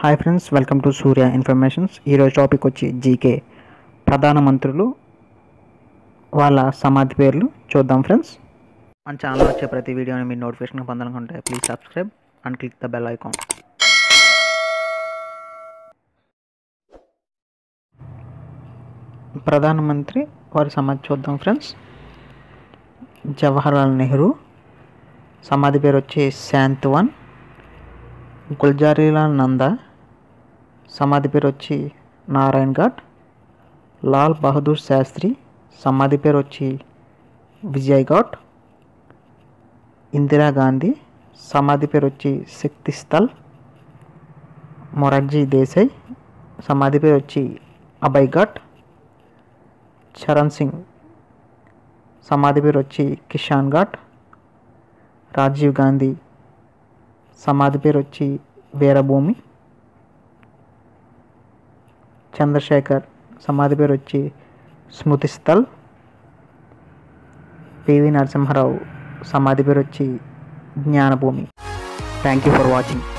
hi friends welcome to Surya informations ఈరోజు topic వచ్చి GK ప్రధానమంత్రులు వాళ్ళ సమాధి పేర్లు చూద్దాం ఫ్రెండ్స్ మన ఛానల్లో వచ్చే ప్రతి వీడియోని మీరు నోటిఫికేషన్ పొందాలనుకుంటే please subscribe and click the bell icon ప్రధానమంత్రి వారి సమాధి చూద్దాం ఫ్రెండ్స్ జవహర్లాల్ నెహ్రూ సమాధి పేరు వచ్చి శాంతివన్ గుల్జారీలాల్ నందా సమాధి పేరు వచ్చి నారాయణ్ ఘాట్ లాల్ బహదూర్ శాస్త్రి సమాధి పేరు వచ్చి విజయ్ ఘాట్ ఇందిరాగాంధీ సమాధి పేరు వచ్చి శక్తి స్థల్ మొరార్జీ దేశాయ్ సమాధి పేరు వచ్చి అభయ్ ఘాట్ చరణ్ సింగ్ సమాధి పేరు వచ్చి కిషాన్ ఘాట్ రాజీవ్ గాంధీ సమాధి పేరు వచ్చి వీరభూమి చంద్రశేఖర్ సమాధి పేరు వచ్చి స్మృతి స్థల్ పివి నరసింహారావు సమాధి పేరు వచ్చి Gnana Bhoomi thank you for watching